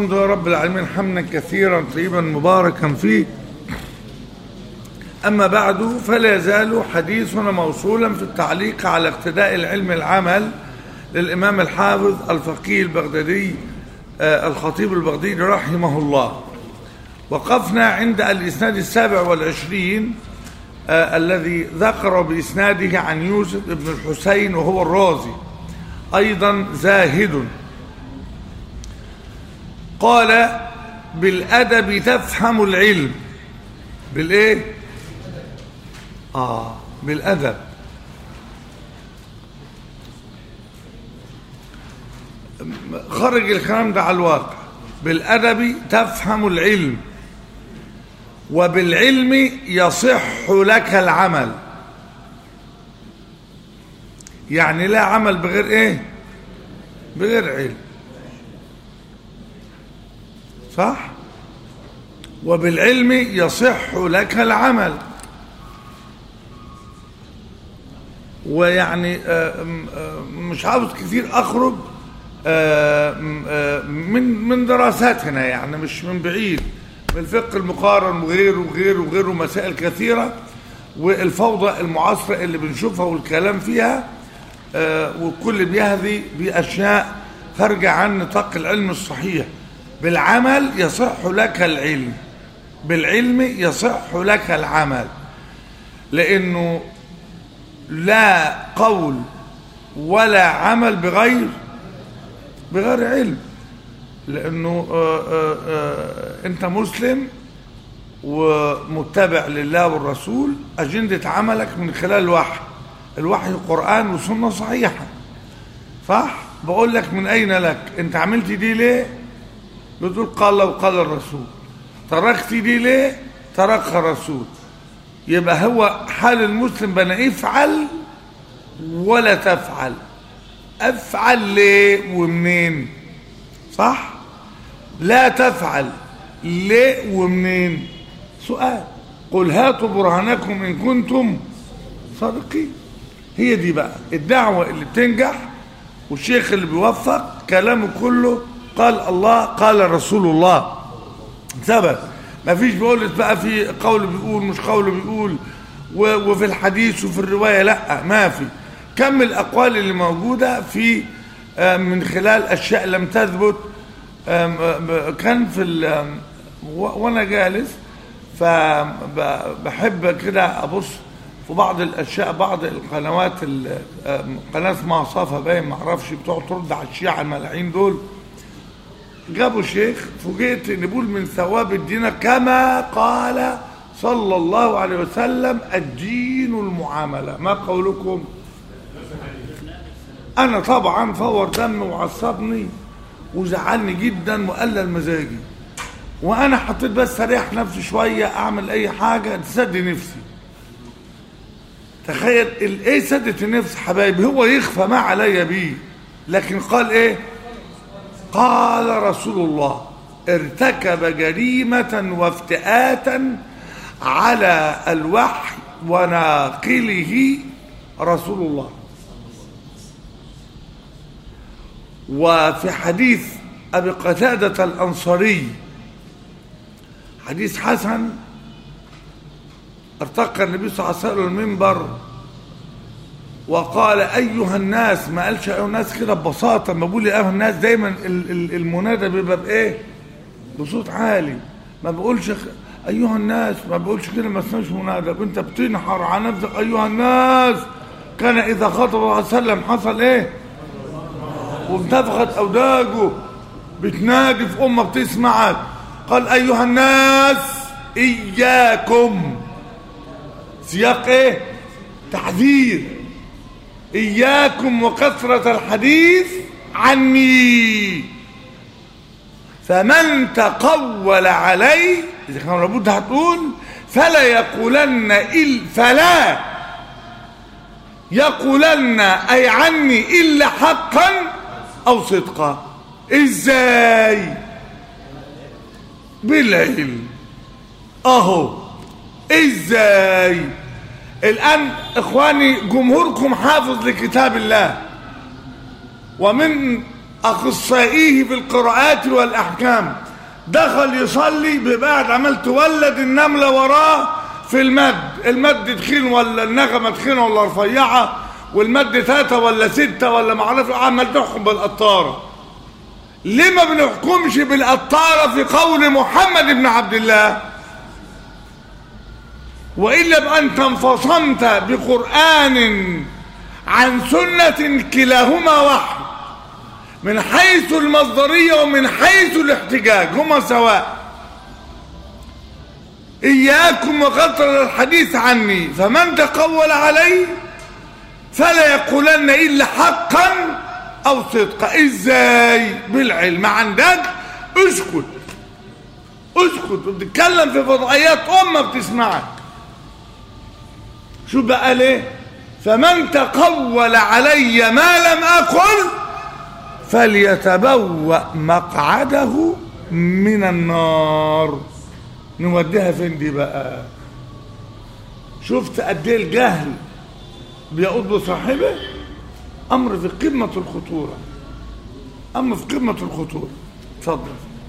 الحمد لله رب العالمين حمدا كثيرا طيبا مباركا فيه أما بعد فلا يزال حديثنا موصولا في التعليق على اقتداء العلم العمل للإمام الحافظ الفقيه البغدادي آه، الخطيب البغدادي رحمه الله وقفنا عند الإسناد السابع والعشرين آه الذي ذكر بإسناده عن يوسف بن الحسين وهو الرازي أيضا زاهد قال بالأدب تفهم العلم بالإيه؟ آه بالأدب خرج الكلام ده على الواقع بالأدب تفهم العلم وبالعلم يصح لك العمل يعني لا عمل بغير ايه بغير علم صح وبالعلم يصح لك العمل ويعني مش عاوز كثير اخرج من من دراساتنا يعني مش من بعيد الفقه المقارن وغيره وغيره وغيره مسائل كثيرة والفوضى المعاصرة اللي بنشوفها والكلام فيها آه والكل بيهذي بأشياء خارجة عن نطاق العلم الصحيح بالعمل يصح لك العلم بالعلم يصح لك العمل لأنه لا قول ولا عمل بغير بغير علم لانه آآ آآ انت مسلم ومتبع لله والرسول اجنده عملك من خلال الوحي الوحي قران وسنه صحيحه صح بقول لك من اين لك انت عملت دي ليه بتقول قال الله وقال الرسول تركت دي ليه تركها الرسول يبقى هو حال المسلم بنا افعل ولا تفعل افعل ليه ومنين صح لا تفعل ليه ومنين سؤال قل هاتوا برهانكم ان كنتم صادقين هي دي بقى الدعوة اللي بتنجح والشيخ اللي بيوفق كلامه كله قال الله قال رسول الله ثبت ما فيش بيقول بقى في قول بيقول مش قول بيقول وفي الحديث وفي الرواية لا ما في كم الأقوال اللي موجودة في من خلال أشياء لم تثبت كان في وانا جالس فبحب كده ابص في بعض الاشياء بعض القنوات قناه اسمها صفا باين ما اعرفش بتوع ترد على الشيعه الملاعين دول جابوا شيخ فوجئت ان بيقول من ثواب الدين كما قال صلى الله عليه وسلم الدين المعامله ما قولكم انا طبعا فور دمي وعصبني وزعلني جدا وقلل مزاجي وانا حطيت بس اريح نفسي شويه اعمل اي حاجه تسد نفسي تخيل ايه سدت النفس حبايبي هو يخفى ما علي بيه لكن قال ايه قال رسول الله ارتكب جريمة وافتئاتا على الوحي وناقله رسول الله وفي حديث أبي قتادة الأنصاري حديث حسن ارتقى النبي صلى الله عليه وسلم المنبر وقال أيها الناس ما قالش أيها الناس كده ببساطة ما بقول أيها الناس دايما المنادى بيبقى بإيه بصوت عالي ما بقولش أيها الناس ما بقولش كده ما اسمهش منادى أنت بتنحر على نفسك أيها الناس كان إذا خطب الله عليه وسلم حصل إيه وانتفخت أوداجه بتنادي في أمة بتسمعك قال أيها الناس إياكم سياق إيه تحذير إياكم وكثرة الحديث عني فمن تقول علي إذا كان لابد هتقول فلا يقولن إل فلا يقولن أي عني إلا حقا أو صدقا إزاي بالعلم أهو إزاي الآن إخواني جمهوركم حافظ لكتاب الله ومن اخصائيه في القراءات والاحكام دخل يصلي بيبقى قاعد عمال تولد النمله وراه في المد المد تخين ولا النغمه تخينه ولا رفيعه والمد ثلاثه ولا سته ولا ما اعرفش عمال تحكم بالقطاره ليه ما بنحكمش بالقطاره في قول محمد بن عبد الله والا بان انفصمت بقران عن سنه كلاهما وحي من حيث المصدريه ومن حيث الاحتجاج هما سواء إياكم وكثر الحديث عني فمن تقول علي فلا يقولن إلا حقا أو صدقا إزاي بالعلم ما عندك اسكت اسكت بتتكلم في فضائيات أمة بتسمعك شو بقى ليه فمن تقول علي ما لم أقل فليتبوأ مقعده من النار نوديها فين دي بقى شفت قد ايه الجهل بيقود صاحبه امر في قمه الخطوره امر في قمه الخطوره اتفضل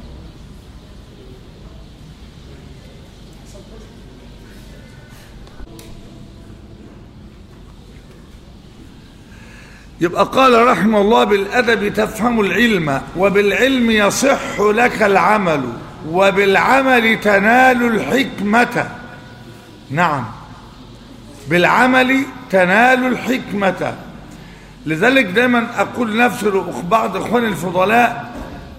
يبقى قال رحمه الله بالادب تفهم العلم وبالعلم يصح لك العمل وبالعمل تنال الحكمة نعم بالعمل تنال الحكمة لذلك دايما أقول نفس بعض إخواني الفضلاء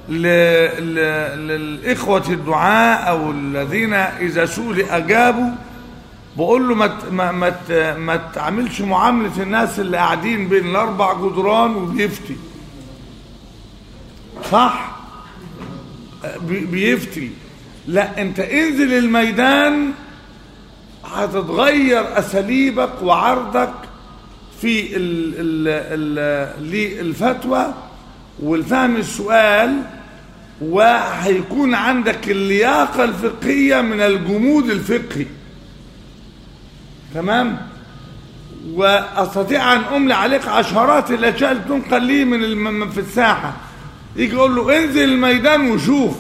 للإخوة الدعاء أو الذين إذا سئل أجابوا بقول له ما ما ما ما تعملش معاملة الناس اللي قاعدين بين الأربع جدران وبيفتي صح؟ بيفتي لا انت انزل الميدان هتتغير اساليبك وعرضك في ال ال ال للفتوى والفهم السؤال وهيكون عندك اللياقة الفقهية من الجمود الفقهي تمام واستطيع ان املي عليك عشرات الاشياء اللي تنقل لي من في الساحه يجي يقول له انزل الميدان وشوف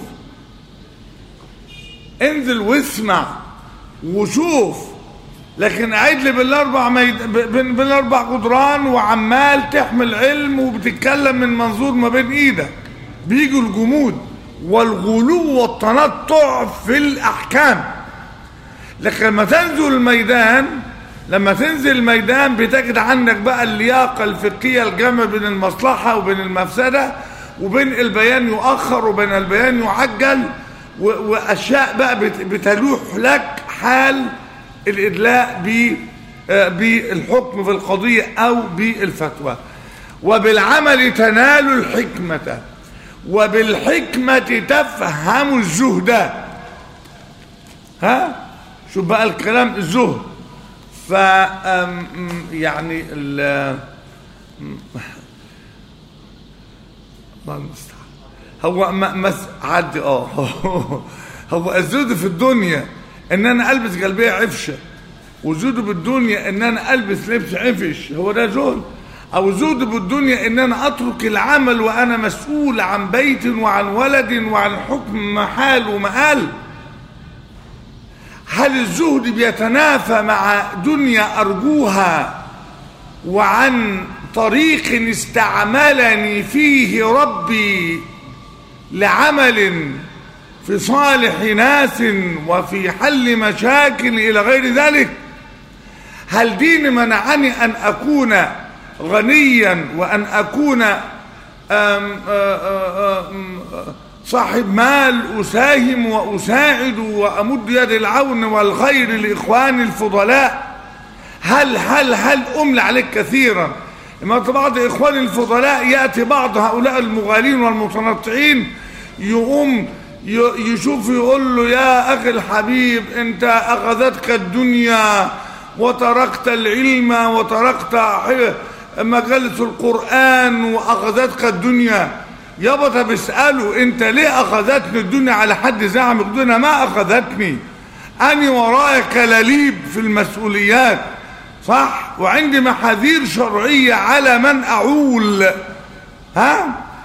انزل واسمع وشوف لكن قاعد لي بالاربع ميد... بالاربع جدران وعمال تحمل علم وبتتكلم من منظور ما بين ايدك بيجوا الجمود والغلو والتنطع في الاحكام لكن لما تنزل الميدان لما تنزل الميدان بتجد عندك بقى اللياقه الفقهيه الجامعه بين المصلحه وبين المفسده وبين البيان يؤخر وبين البيان يعجل واشياء بقى بتلوح لك حال الادلاء بالحكم في القضيه او بالفتوى وبالعمل تنال الحكمه وبالحكمه تفهم الزهد ها شوف بقى الكلام الزهد ف يعني الله المستعان هو مس عدي اه هو الزهد في الدنيا ان انا البس جلبيه عفشه وزهد بالدنيا ان انا البس لبس عفش هو ده زهد او زهد بالدنيا ان انا اترك العمل وانا مسؤول عن بيت وعن ولد وعن حكم محال ومآل هل الزهد بيتنافى مع دنيا ارجوها وعن طريق استعملني فيه ربي لعمل في صالح ناس وفي حل مشاكل إلى غير ذلك هل دين منعني أن أكون غنيا وأن أكون أم أم أم صاحب مال أساهم وأساعد وأمد يد العون والخير لإخواني الفضلاء هل هل هل أمل عليك كثيرا لما بعض إخواني الفضلاء يأتي بعض هؤلاء المغالين والمتنطعين يقوم يشوف يقول له يا أخي الحبيب أنت أخذتك الدنيا وتركت العلم وتركت مجالس القرآن وأخذتك الدنيا يابا بيسأله أنت ليه أخذتني الدنيا على حد زعم الدنيا ما أخذتني أنا ورايا كلاليب في المسؤوليات صح وعندي محاذير شرعية على من أعول ها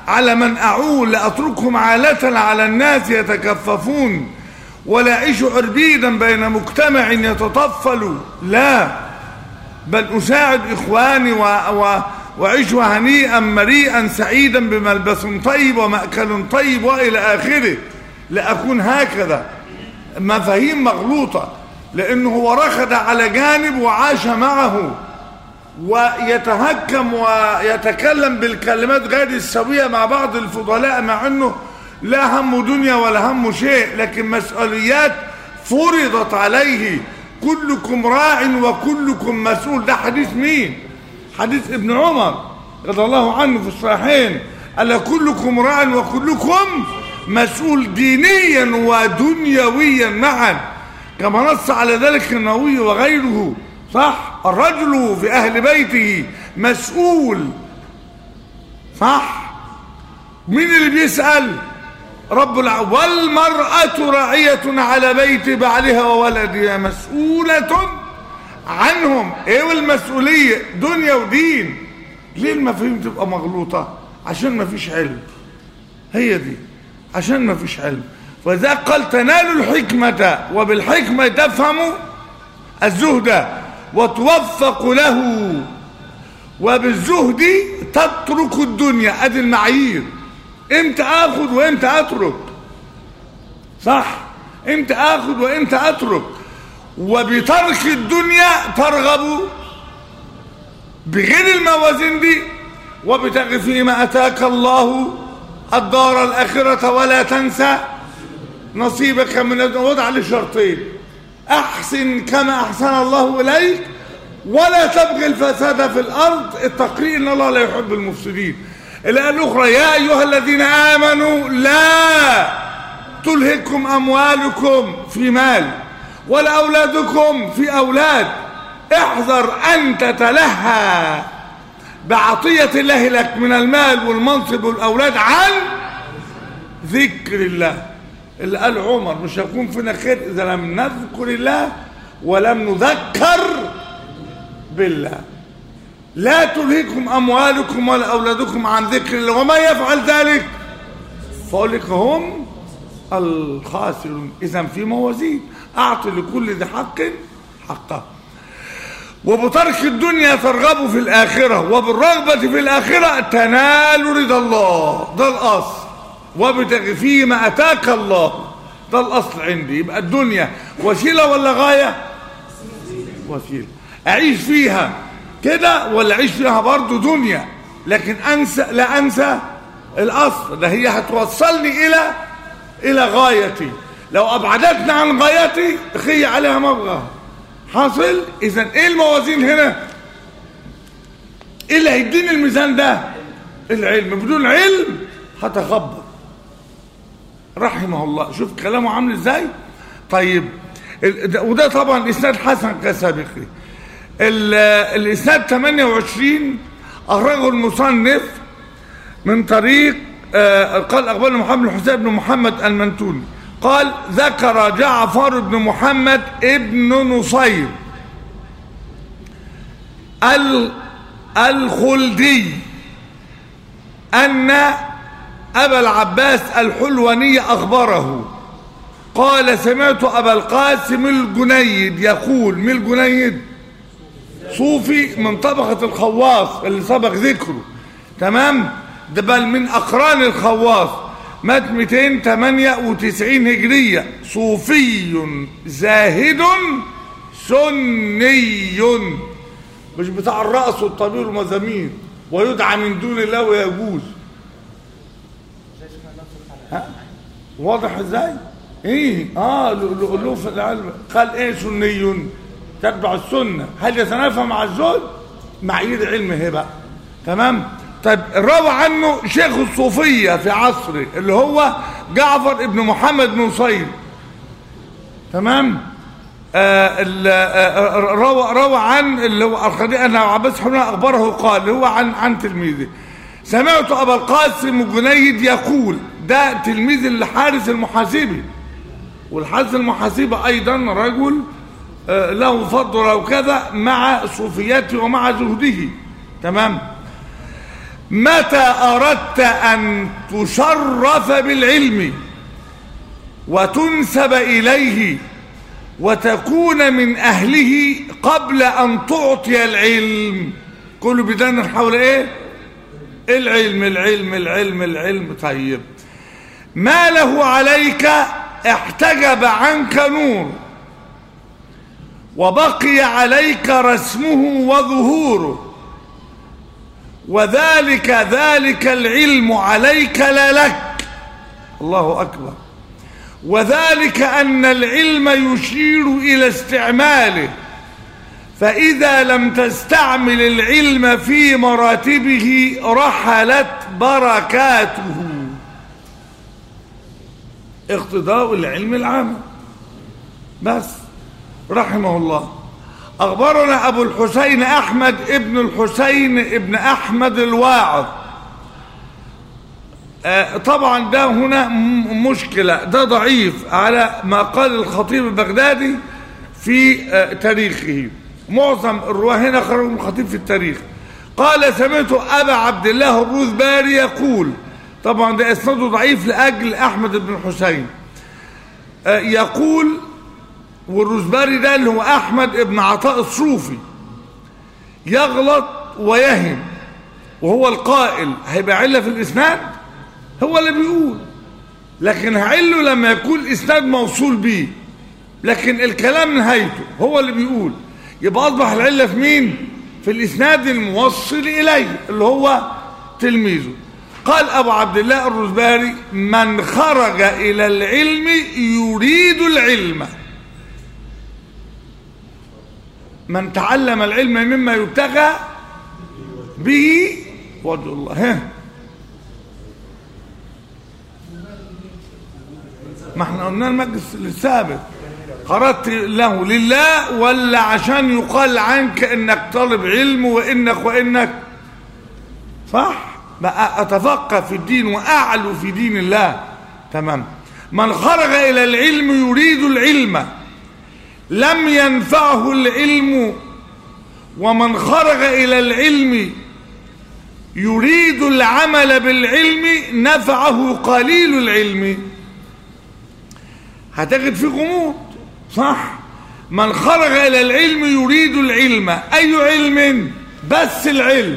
على من أعول لأتركهم عالة على الناس يتكففون ولا أعيش عربيدا بين مجتمع يتطفل لا بل أساعد إخواني و... و... وأعيش هنيئا مريئا سعيدا بملبس طيب ومأكل طيب وإلى آخره لأكون هكذا مفاهيم مغلوطة لأنه هو رخد على جانب وعاش معه ويتهكم ويتكلم بالكلمات غير السوية مع بعض الفضلاء مع أنه لا هم دنيا ولا هم شيء لكن مسؤوليات فرضت عليه كلكم راع وكلكم مسؤول ده حديث مين حديث ابن عمر رضي الله عنه في الصحيحين ألا كلكم راع وكلكم مسؤول دينيا ودنيويا معا كما نص على ذلك النووي وغيره صح الرجل في أهل بيته مسؤول صح مين اللي بيسأل رب الع... والمرأة راعية على بيت بعلها وولدها مسؤولة عنهم ايه والمسؤولية دنيا ودين ليه المفاهيم تبقى مغلوطة عشان ما فيش علم هي دي عشان ما فيش علم وذا قال تنالوا الحكمة وبالحكمة تفهموا الزهد وتوفق له وبالزهد تترك الدنيا ادي المعايير امتى اخذ وامتى اترك صح امتى اخذ وامتى اترك وبترك الدنيا ترغب بغير الموازين دي وبتغ فيما اتاك الله الدار الاخره ولا تنسى نصيبك من وضع لشرطين احسن كما احسن الله اليك ولا تبغي الفساد في الارض التقرير ان الله لا يحب المفسدين الايه الاخرى يا ايها الذين امنوا لا تلهكم اموالكم في مال ولا اولادكم في اولاد احذر ان تتلهى بعطيه الله لك من المال والمنصب والاولاد عن ذكر الله اللي قال عمر مش هيكون فينا خير اذا لم نذكر الله ولم نذكر بالله لا تلهكم اموالكم ولا اولادكم عن ذكر الله وما يفعل ذلك فاولئك هم الخاسرون اذا في موازين اعطي لكل ذي حق حقه وبترك الدنيا ترغب في الاخره وبالرغبه في الاخره تنال رضا الله ده الاصل وابتغ فيما اتاك الله ده الاصل عندي يبقى الدنيا وسيله ولا غايه وسيله اعيش فيها كده ولا اعيش فيها برضه دنيا لكن انسى لا انسى الاصل ده هي هتوصلني الى الى غايتي لو ابعدتني عن غايتي خي عليها مبغى حاصل اذا ايه الموازين هنا ايه اللي هيديني الميزان ده العلم بدون علم هتخبط رحمه الله شوف كلامه عامل ازاي طيب وده طبعا اسناد حسن كسابقه الاسناد 28 اخرجه المصنف من طريق قال اخبرنا محمد الحسين بن محمد المنتوني قال ذكر جعفر بن محمد ابن نصير الخلدي ان ابا العباس الحلواني اخبره قال سمعت ابا القاسم الجنيد يقول من الجنيد صوفي من طبقة الخواص اللي سبق ذكره تمام ده بل من أقران الخواص مات 298 هجرية صوفي زاهد سني مش بتاع الرأس والطبيب والمزامير ويدعى من دون الله ويجوز ها؟ واضح ازاي ايه اه له في العلم قال ايه سني تتبع السنة هل يتنافى مع الزهد معايير علم هي بقى تمام طيب روى عنه شيخ الصوفية في عصره اللي هو جعفر ابن محمد بن نصير تمام آه آه روى روى عن اللي هو الخديع ان عباس حنون اخبره قال اللي هو عن عن تلميذه سمعت ابا القاسم جنيد يقول ده تلميذ الحارث المحاسبي والحارث المحاسبي ايضا رجل له فضل او كذا مع صوفيته ومع زهده تمام متى أردت أن تشرف بالعلم وتنسب إليه وتكون من أهله قبل أن تعطي العلم كله بدنا حول إيه العلم العلم العلم العلم طيب ما له عليك احتجب عنك نور وبقي عليك رسمه وظهوره وذلك ذلك العلم عليك لا لك الله أكبر وذلك أن العلم يشير إلى استعماله فإذا لم تستعمل العلم في مراتبه رحلت بركاته اقتضاء العلم العام بس رحمه الله أخبرنا أبو الحسين أحمد ابن الحسين ابن أحمد الواعظ آه طبعا ده هنا مشكلة ده ضعيف على ما قال الخطيب البغدادي في آه تاريخه معظم الرواه هنا خرجوا من الخطيب في التاريخ قال سمعت أبا عبد الله الروذباري يقول طبعا ده اسناده ضعيف لأجل أحمد بن الحسين آه يقول والروزباري ده اللي هو احمد ابن عطاء الصوفي يغلط ويهم وهو القائل هيبقى عله في الاسناد هو اللي بيقول لكن هعله لما يكون الاسناد موصول بيه لكن الكلام نهايته هو اللي بيقول يبقى اصبح العله في مين في الاسناد الموصل اليه اللي هو تلميذه قال ابو عبد الله الرزباري من خرج الى العلم يريد العلم من تعلم العلم مما يبتغى به وجه الله ها ما احنا قلنا المجلس السابق قرأت له لله ولا عشان يقال عنك انك طالب علم وانك وانك صح بقى اتفقه في الدين واعلو في دين الله تمام من خرج الى العلم يريد العلم لم ينفعه العلم ومن خرج إلى العلم يريد العمل بالعلم نفعه قليل العلم هتجد في غموض صح من خرج إلى العلم يريد العلم أي علم بس العلم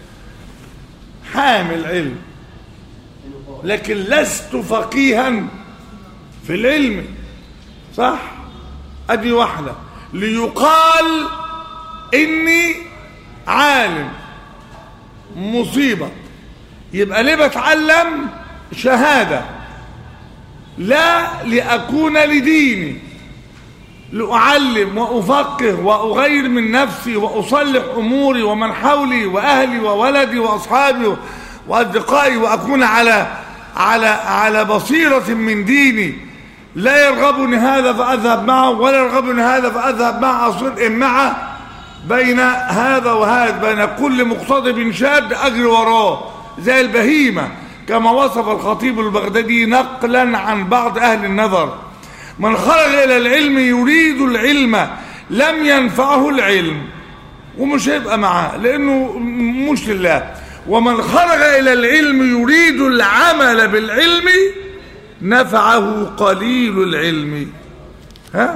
حامل علم لكن لست فقيها في العلم صح ادي واحدة ليقال اني عالم مصيبة يبقى ليه بتعلم شهادة لا لأكون لديني لأعلم وأفقه وأغير من نفسي وأصلح أموري ومن حولي وأهلي وولدي وأصحابي وأصدقائي وأكون على على على بصيرة من ديني لا يرغبني هذا فأذهب معه ولا يرغبني هذا فأذهب معه أصل معه بين هذا وهذا بين كل مقتضب شاد أجري وراه زي البهيمة كما وصف الخطيب البغدادي نقلا عن بعض أهل النظر من خرج إلى العلم يريد العلم لم ينفعه العلم ومش هيبقى معاه لأنه مش لله ومن خرج إلى العلم يريد العمل بالعلم نفعه قليل العلم ها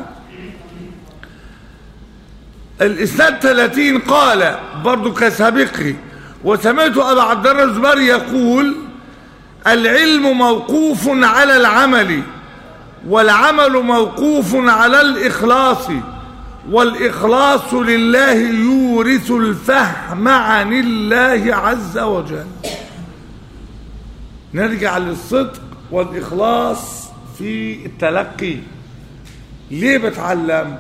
الإسناد 30 قال برضو كسابقه وسمعت أبا عبد الله الزبري يقول العلم موقوف على العمل والعمل موقوف على الإخلاص والإخلاص لله يورث الفهم عن الله عز وجل نرجع للصدق والإخلاص في التلقي ليه بتعلم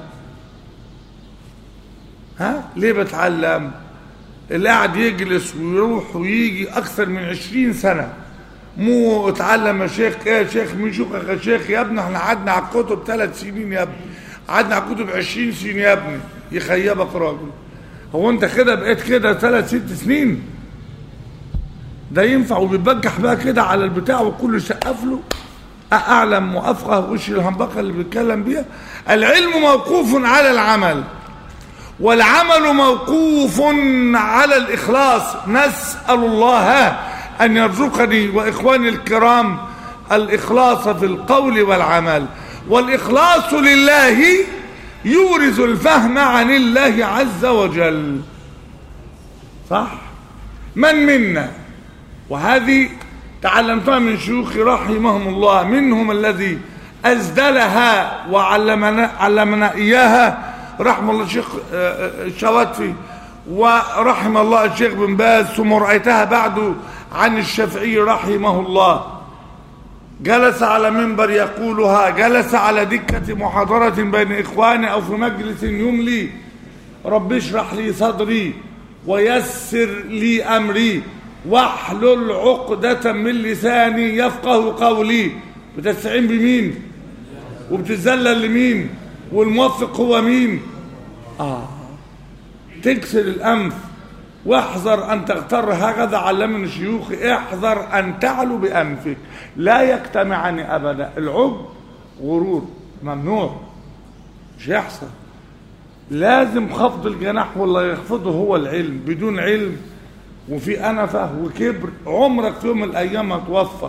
ها ليه بتعلم اللي قاعد يجلس ويروح ويجي أكثر من عشرين سنة مو اتعلم يا شيخ ايه يا شيخ مين شوفك يا شيخ يا ابني احنا قعدنا على الكتب ثلاث سنين يا ابني قعدنا على الكتب 20 سنين يا ابني يخيبك راجل هو انت كده بقيت كده ثلاث ست سنين ده ينفع وبيبجح بقى كده على البتاع وكله يسقف له اعلم وافقه وش الهمبقه اللي بيتكلم بيها العلم موقوف على العمل والعمل موقوف على الإخلاص نسأل الله أن يرزقني وإخواني الكرام الإخلاص في القول والعمل والإخلاص لله يورث الفهم عن الله عز وجل صح من منا وهذه تعلمتها من شيوخي رحمهم الله منهم الذي أزدلها وعلمنا علمنا إياها رحم الله الشيخ الشواتفي ورحم الله الشيخ بن باز ثم رأيتها بعده عن الشافعي رحمه الله جلس على منبر يقولها جلس على دكة محاضرة بين إخواني أو في مجلس يملي رب اشرح لي صدري ويسر لي أمري واحلل عقدة من لساني يفقه قولي بتستعين بمين وبتتذلل لمين والموفق هو مين آه تكسر الأنف واحذر أن تغتر هكذا علمني شيوخي احذر أن تعلو بأنفك لا يجتمعان أبدا العب غرور ممنوع مش يحصل لازم خفض الجناح ولا يخفضه هو العلم بدون علم وفي أنفة وكبر عمرك في يوم من الأيام هتوفى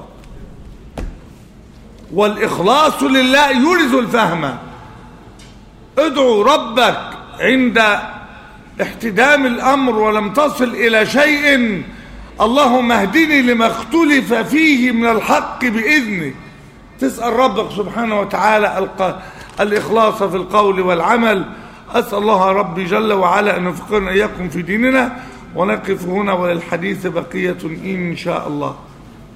والإخلاص لله يورث الفهم ادعو ربك عند احتدام الأمر ولم تصل إلى شيء اللهم اهدني لما اختلف فيه من الحق بإذنه تسأل ربك سبحانه وتعالى الق... الإخلاص في القول والعمل أسأل الله ربي جل وعلا أن يفقرنا إياكم في ديننا ونقف هنا وللحديث بقية إن شاء الله